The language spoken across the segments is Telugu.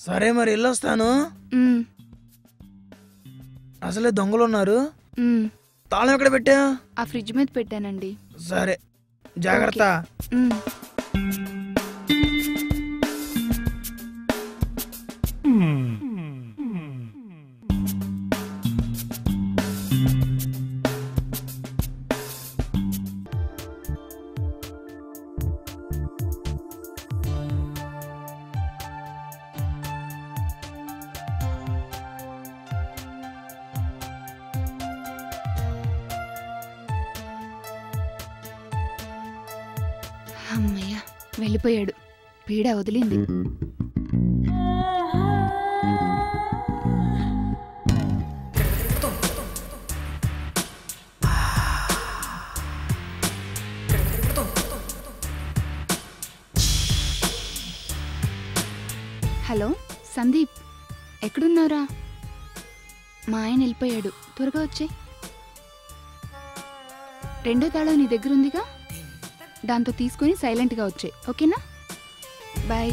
సరే మరి వెళ్ళొస్తాను ఉమ్, అసలే దొంగలు ఉన్నారు ఉమ్. తాళం ఎక్కడ పెట్టా ఆ ఫ్రిడ్జ్ మీద పెట్టానండి సరే జాగ్రత్త ఉమ్. అమ్మయ్య వెళ్ళిపోయాడు పీడ వదిలింది హలో సందీప్ ఎక్కడున్నారా మా ఆయన వెళ్ళిపోయాడు త్వరగా వచ్చే రెండో తాళం నీ దగ్గర ఉందిగా దాంతో తీసుకొని సైలెంట్గా వచ్చాయి ఓకేనా బాయ్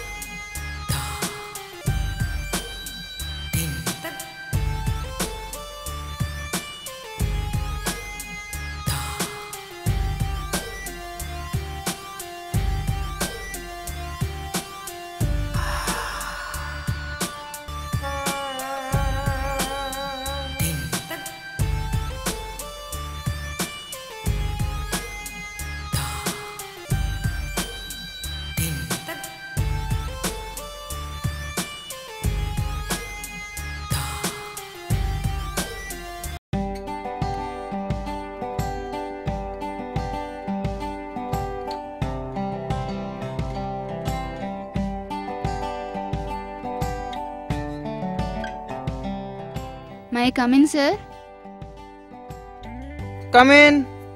మై కమిన్ సార్ కమేన్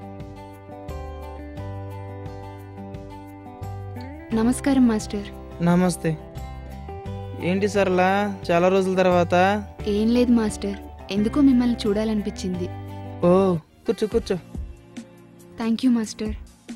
నమస్కారం మాస్టర్ నమస్తే ఏంటి సరళా చాలా రోజుల తర్వాత ఏం లేదు మాస్టర్ ఎందుకో మిమ్మల్ని చూడాలనిపించింది ఓ కూర్చో కూర్చో థ్యాంక్ యూ మాస్టర్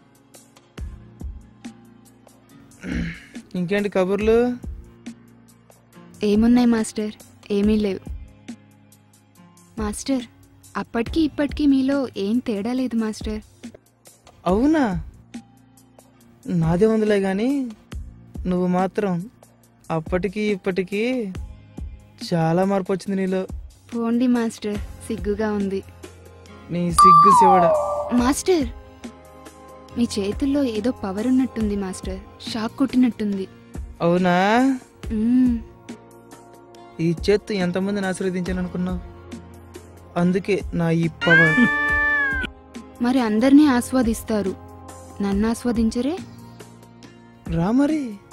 ఇంకేంటి కబుర్లు ఏమున్నాయి మాస్టర్ ఏమీ లేవు మాస్టర్ అప్పటికి ఇప్పటికీ మీలో ఏం తేడా లేదు మాస్టర్ అవునా నాదే ఉందిలే కానీ నువ్వు మాత్రం అప్పటికి ఇప్పటికీ చాలా మార్పు వచ్చింది నీలో పోండి మాస్టర్ సిగ్గుగా ఉంది నీ సిగ్గు శివడ మాస్టర్ మీ చేతుల్లో ఏదో పవర్ ఉన్నట్టుంది మాస్టర్ షాక్ కొట్టినట్టుంది అవునా మ్మ్. ఈ చేత్తు ఎంతమందిని ఆశీర్వదించాను అనుకున్నావు అందుకే నా ఈ పవర్ మరి అందరినీ ఆస్వాదిస్తారు నన్ను ఆస్వాదించరే రా మరి